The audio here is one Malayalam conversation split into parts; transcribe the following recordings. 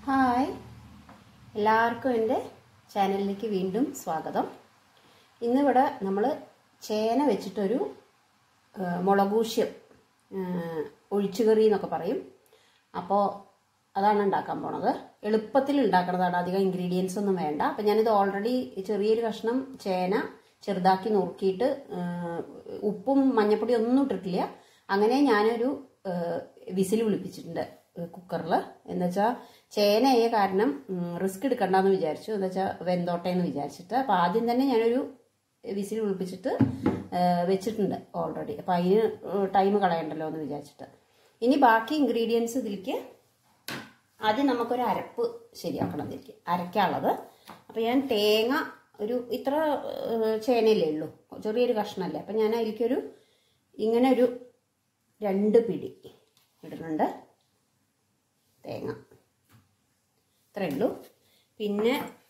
ഹായ് എല്ലാവർക്കും എൻ്റെ ചാനലിലേക്ക് വീണ്ടും സ്വാഗതം ഇന്നിവിടെ നമ്മൾ ചേന വെച്ചിട്ടൊരു ആ, മുളകൂശ്യം ആ, ഒഴിച്ചുകറി എന്നൊക്കെ പറയും അപ്പോൾ അതാണ് ഉണ്ടാക്കാൻ പോണത് എളുപ്പത്തിൽ ഉണ്ടാക്കുന്നതാണ് അധികം ഇൻഗ്രീഡിയൻസ് ഒന്നും വേണ്ട അപ്പം ഞാനിത് ഓൾറെഡി ചെറിയൊരു കഷ്ണം ചേന ചെറുതാക്കി നുറുക്കിയിട്ട് ആ, ഉപ്പും മഞ്ഞപ്പൊടിയും ഒന്നും ഇട്ടിട്ടില്ല അങ്ങനെ ഞാനൊരു വിസിൽ വിളിപ്പിച്ചിട്ടുണ്ട് കുക്കറിൽ എന്നുവെച്ചാൽ ചേനയായ കാരണം റിസ്ക് എടുക്കണ്ടെന്ന് വിചാരിച്ചു എന്താ വെച്ചാൽ വെന്തോട്ടെ എന്ന് വിചാരിച്ചിട്ട് അപ്പോൾ ആദ്യം തന്നെ ഞാനൊരു വിസിൽ വിളിപ്പിച്ചിട്ട് ആ, വെച്ചിട്ടുണ്ട് ഓൾറെഡി അപ്പോൾ അതിന് ടൈം കളയണ്ടല്ലോ എന്ന് വിചാരിച്ചിട്ട് ഇനി ബാക്കി ഇൻഗ്രീഡിയൻസ് ഇതിലേക്ക് ആദ്യം നമുക്കൊരു അരപ്പ് ശരിയാക്കണം ഇതിലേക്ക് അരയ്ക്കാനുള്ളത് അപ്പോൾ ഞാൻ തേങ്ങ ഒരു ഇത്ര ഏഹ്, ചേനയല്ലേ ഉള്ളൂ ചെറിയൊരു കഷ്ണമല്ലേ അപ്പം ഞാൻ അതിലേക്കൊരു ഇങ്ങനെ ഒരു രണ്ട് പിടി ഇടുന്നുണ്ട് തേങ്ങ ഇത്രയേ ഉള്ളൂ പിന്നെ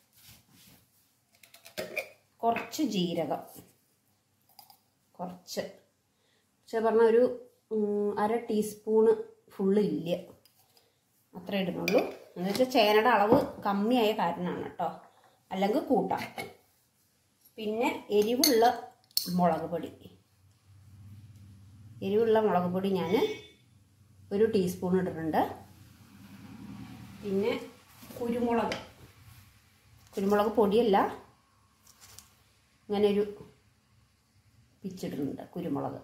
കുറച്ച് ജീരകം കുറച്ച് പക്ഷെ പറഞ്ഞ ഒരു ഉം, അര ടീസ്പൂണ് ഫുള്ള് ഇല്ല അത്ര ഇടുന്നുള്ളൂ എന്ന് വെച്ചാൽ ചേനയുടെ അളവ് കമ്മിയായ കാരണമാണ് കേട്ടോ അല്ലെങ്കിൽ കൂട്ടാം പിന്നെ എരിവുള്ള മുളക് പൊടി എരിവുള്ള മുളക് പൊടി ഞാൻ ഒരു ടീസ്പൂൺ ഇടുന്നുണ്ട് പിന്നെ കുരുമുളക് കുരുമുളക് പൊടിയല്ല ഇങ്ങനെ ഒരു പിച്ചിടുന്നുണ്ട് കുരുമുളക്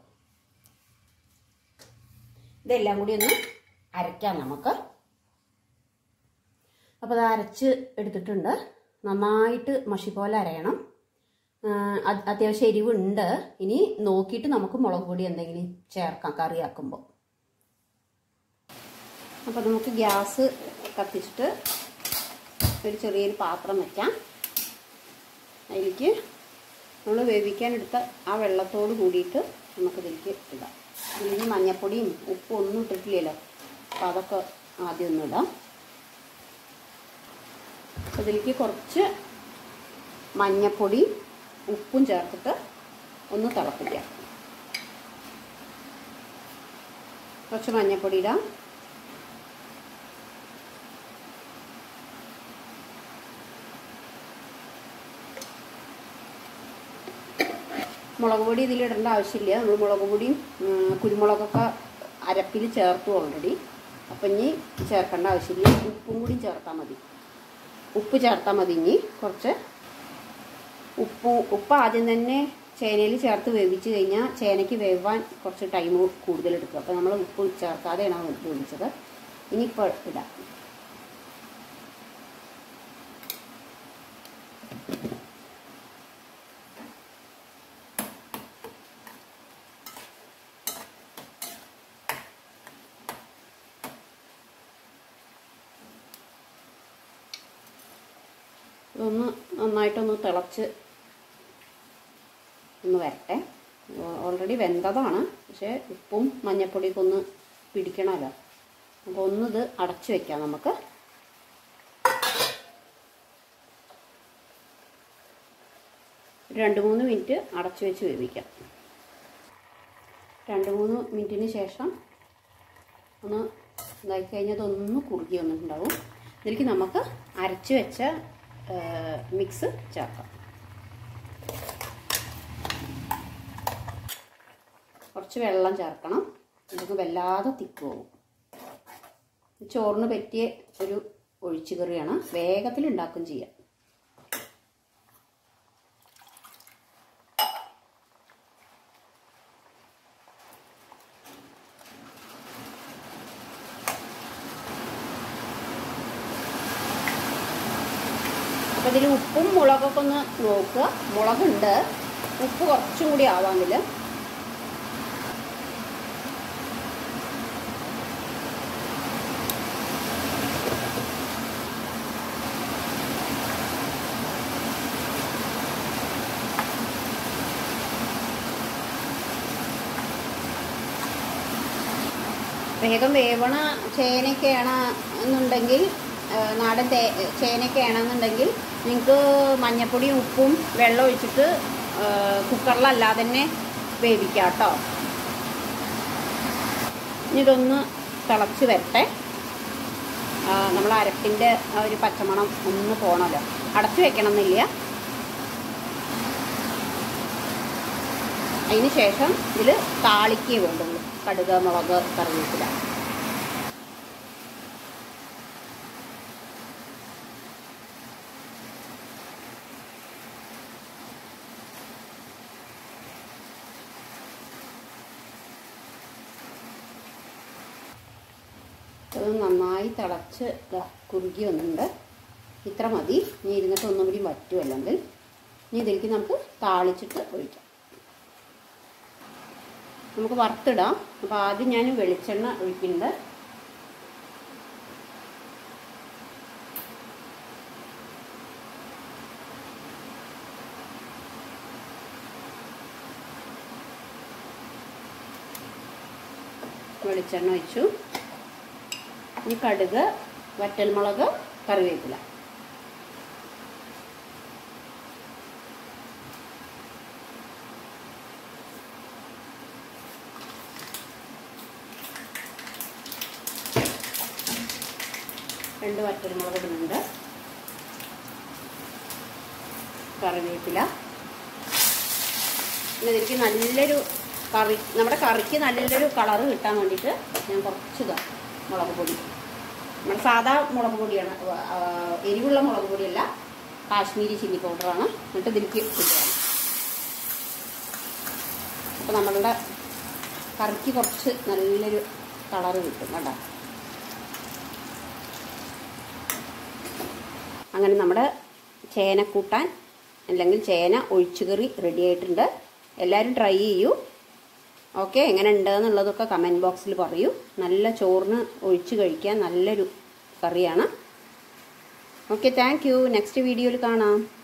ഇതെല്ലാം കൂടി ഒന്ന് അരയ്ക്കാം നമുക്ക് അപ്പോൾ അത് അരച്ച് എടുത്തിട്ടുണ്ട് നന്നായിട്ട് മഷി പോലെ അരയണം ആ, അത് അത്യാവശ്യം എരിവുണ്ട് ഇനി നോക്കിയിട്ട് നമുക്ക് മുളക് പൊടി എന്തെങ്കിലും ചേർക്കാം കറിയാക്കുമ്പോൾ അപ്പോൾ നമുക്ക് ഗ്യാസ് കത്തിച്ചിട്ട് ഒരു ചെറിയൊരു പാത്രം വെക്കാം അതിലേക്ക് നമ്മൾ വേവിക്കാനെടുത്ത ആ വെള്ളത്തോട് കൂടിയിട്ട് നമുക്കിതിലേക്ക് ഇടാം ഇതിന് മഞ്ഞപ്പൊടിയും ഉപ്പും ഒന്നും ഇട്ടിട്ടില്ലല്ലോ അപ്പോൾ അതൊക്കെ ആദ്യം ഒന്ന് ഇടാം അപ്പോൾ ഇതിലേക്ക് കുറച്ച് മഞ്ഞപ്പൊടി ഉപ്പും ചേർത്തിട്ട് ഒന്ന് തിളപ്പിക്കാം കുറച്ച് മഞ്ഞപ്പൊടി ഇടാം മുളക് പൊടി ഇതിൽ ഇടേണ്ട ആവശ്യമില്ല നമ്മൾ മുളക് പൊടിയും ഉം, കുരുമുളകൊക്കെ അരപ്പിൽ ചേർത്തു ഓൾറെഡി അപ്പം ഇനി ചേർക്കേണ്ട ആവശ്യമില്ല ഉപ്പും കൂടി ചേർത്താൽ മതി ഉപ്പ് ചേർത്താൽ മതി ഇനി കുറച്ച് ഉപ്പ് ഉപ്പ് ആദ്യം തന്നെ ചേനയിൽ ചേർത്ത് വേവിച്ച് കഴിഞ്ഞാൽ ചേനയ്ക്ക് വേവാൻ കുറച്ച് ടൈം കൂടുതലെടുക്കും അപ്പോൾ നമ്മൾ ഉപ്പ് ചേർക്കാതെയാണ് വേവിച്ചത് ഇനിയിപ്പോൾ ഇടാം ഇതൊന്ന് നന്നായിട്ടൊന്ന് തിളച്ച് ഒന്ന് വരട്ടെ ഓൾറെഡി വെന്തതാണ് പക്ഷേ ഉപ്പും മഞ്ഞപ്പൊടിയൊക്കെ ഒന്ന് പിടിക്കണമല്ലോ അപ്പോൾ ഒന്നിത് അടച്ചു വെക്കാം നമുക്ക് ഒരു രണ്ട് മൂന്ന് മിനിറ്റ് അടച്ചു വെച്ച് വേവിക്കാം രണ്ട് മൂന്ന് മിനിറ്റിന് ശേഷം ഒന്ന് ഇതായി കഴിഞ്ഞാൽ അതൊന്ന് കുറുകി വന്നിട്ടുണ്ടാവും ഇതിലേക്ക് നമുക്ക് അരച്ച് വെച്ച മിക്സ് ചേർക്കാം കുറച്ച് വെള്ളം ചേർക്കണം ഇതൊക്കെ വല്ലാതെ തിക്ക് പോകും ചോറിന് പറ്റിയ ഒരു ഒഴിച്ചുകറിയാണ് വേഗത്തിൽ ഉണ്ടാക്കും ചെയ്യാം അപ്പോൾ ഇതിൽ ഉപ്പും മുളകൊക്കെ ഒന്ന് നോക്കുക മുളകുണ്ട് ഉപ്പ് കുറച്ചും കൂടി ആവാമെങ്കിൽ വേഗം വേവണ ചേനയൊക്കെയാണ് എന്നുണ്ടെങ്കിൽ ആ, നാടൻ തേ ചേനയൊക്കെ ആണെന്നുണ്ടെങ്കിൽ നിങ്ങൾക്ക് മഞ്ഞപ്പൊടിയും ഉപ്പും വെള്ളം ഒഴിച്ചിട്ട് ആ, കുക്കറിലല്ലാതെ തന്നെ വേവിക്കാം കേട്ടോ ഇനി ഇതൊന്ന് തിളച്ച് വരട്ടെ നമ്മൾ അരപ്പിൻ്റെ ആ ഒരു പച്ചമണം ഒന്ന് പോകണമല്ലോ അടച്ചു വെക്കണം എന്നില്ല അതിന് ശേഷം ഇതിൽ താളിക്കേ വേണ്ടുള്ളൂ കടുക് മുളക് കറിവേപ്പില അത് നന്നായി തിളച്ച് ദാ കുറുകി വന്നിട്ടുണ്ട് ഇത്ര മതി ഇനി ഇരുന്നിട്ട് ഒന്നും കൂടി വറ്റും അല്ലെങ്കിൽ ഇനി ഇതിലേക്ക് നമുക്ക് താളിച്ചിട്ട് ഒഴിക്കാം നമുക്ക് വറുത്തിടാം അപ്പോൾ ആദ്യം ഞാൻ വെളിച്ചെണ്ണ ഒഴിക്കുന്നുണ്ട് വെളിച്ചെണ്ണ ഒഴിച്ചു ഇനി കടുക് വറ്റൽമുളക് കറിവേപ്പില രണ്ട് വറ്റൽമുളക് ഇടുന്നുണ്ട് കറിവേപ്പില പിന്നെ ഇതിലേക്ക് നല്ലൊരു കറി നമ്മുടെ കറിക്ക് നല്ലൊരു കളറ് കിട്ടാൻ വേണ്ടിയിട്ട് ഞാൻ കുറച്ച് ഇതാ മുളക് പൊടി നമ്മുടെ സാധാ മുളക് പൊടിയാണ് ആ, എരിവുള്ള മുളക് പൊടിയല്ല കാശ്മീരി ചില്ലി പൗഡറാണ് എന്നിട്ട് ഇതിലേക്ക് ഇടുകയാണ് അപ്പോൾ നമ്മളുടെ കറിക്ക് കുറച്ച് നല്ലൊരു കളറ് കിട്ടും കേട്ടോ അങ്ങനെ നമ്മുടെ ചേന കൂട്ടാൻ അല്ലെങ്കിൽ ചേന ഒഴിച്ചുകറി റെഡി ആയിട്ടുണ്ട് എല്ലാവരും ട്രൈ ചെയ്യൂ ഓക്കെ എങ്ങനെ ഉണ്ട് എന്നുള്ളതൊക്കെ കമൻറ്റ് ബോക്സിൽ പറയൂ നല്ല ചോറിന് ഒഴിച്ച് കഴിക്കാൻ നല്ലൊരു കറിയാണ് ഓക്കെ താങ്ക് യു നെക്സ്റ്റ് വീഡിയോയിൽ കാണാം